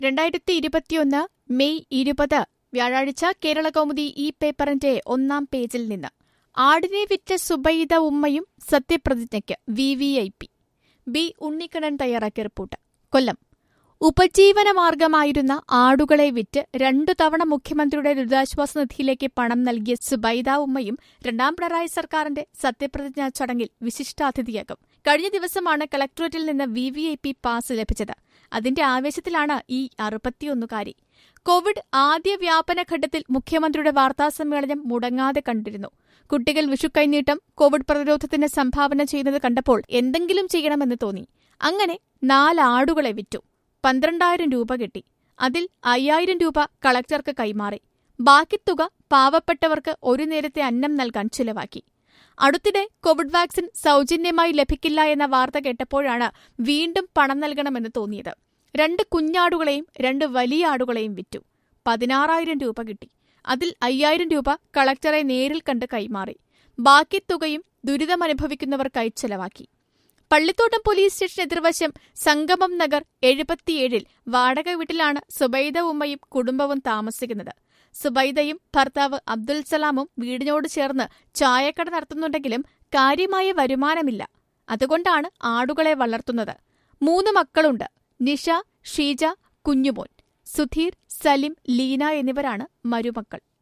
രണ്ടായിരത്തി ഇരുപത്തിയൊന്ന് മെയ് ഇരുപത് വ്യാഴാഴ്ച കേരള കൗമുദി ഈ പേപ്പറിന്റെ ഒന്നാം പേജിൽ നിന്ന് ആടിനെ വിറ്റ സുബൈദ ഉമ്മയും സത്യപ്രതിജ്ഞയ്ക്ക് V V I P B Unnikannan തയ്യാറാക്കിയ റിപ്പോർട്ട് കൊല്ലം ഉപജീവന മാർഗമായിരുന്ന ആടുകളെ വിറ്റ് രണ്ടു തവണ മുഖ്യമന്ത്രിയുടെ ദുരിതാശ്വാസ നിധിയിലേക്ക് പണം നൽകിയ സുബൈദ ഉമ്മയും രണ്ടാം പിണറായി സർക്കാരിന്റെ സത്യപ്രതിജ്ഞാ ചടങ്ങിൽ വിശിഷ്ടാതിഥിയാകും കഴിഞ്ഞ ദിവസമാണ് കളക്ടറേറ്റിൽ നിന്ന് V V I P pass ലഭിച്ചത് അതിന്റെ ആവേശത്തിലാണ് ഈ അറുപത്തിയൊന്നുകാരി കോവിഡ് ആദ്യ വ്യാപനഘട്ടത്തിൽ മുഖ്യമന്ത്രിയുടെ വാർത്താസമ്മേളനം മുടങ്ങാതെ കണ്ടിരുന്നു കുട്ടികൾ വിഷുക്കൈനീട്ടം കോവിഡ് പ്രതിരോധത്തിന് സംഭാവന ചെയ്യുന്നത് കണ്ടപ്പോൾ എന്തെങ്കിലും ചെയ്യണമെന്ന് തോന്നി അങ്ങനെ നാലാടുകളെ വിറ്റു പന്ത്രണ്ടായിരം രൂപ കിട്ടി അതിൽ അയ്യായിരം രൂപ കളക്ടർക്ക് കൈമാറി ബാക്കി തുക പാവപ്പെട്ടവർക്ക് ഒരു നേരത്തെ അന്നം നൽകാൻ ചിലവാക്കി അടുത്തിടെ കോവിഡ് വാക്സിൻ സൗജന്യമായി ലഭിക്കില്ല എന്ന വാർത്ത കേട്ടപ്പോഴാണ് വീണ്ടും പണം നൽകണമെന്ന് തോന്നിയത് രണ്ട് കുഞ്ഞാടുകളെയും രണ്ട് വലിയ ആടുകളെയും വിറ്റു പതിനാറായിരം രൂപ കിട്ടി അതിൽ അയ്യായിരം രൂപ കളക്ടറെ നേരിൽ കണ്ട് കൈമാറി ബാക്കി തുകയും ദുരിതമനുഭവിക്കുന്നവർക്കായി ചെലവാക്കി പള്ളിത്തോട്ടം പോലീസ് സ്റ്റേഷൻ എതിർവശം സംഗമം നഗർ എഴുപത്തിയേഴിൽ വാടക വീട്ടിലാണ് സുബൈദ ഉമ്മയും കുടുംബവും താമസിക്കുന്നത് സുബൈദയും ഭർത്താവ് അബ്ദുൽ സലാമും വീടിനോട് ചേർന്ന് ചായക്കട നടത്തുന്നുണ്ടെങ്കിലും കാര്യമായ വരുമാനമില്ല അതുകൊണ്ടാണ് ആടുകളെ വളർത്തുന്നത് മൂന്ന് മക്കളുണ്ട് നിഷ ഷീജ കുഞ്ഞുമോൻ സുധീർ സലിം ലീന എന്നിവരാണ് മരുമക്കൾ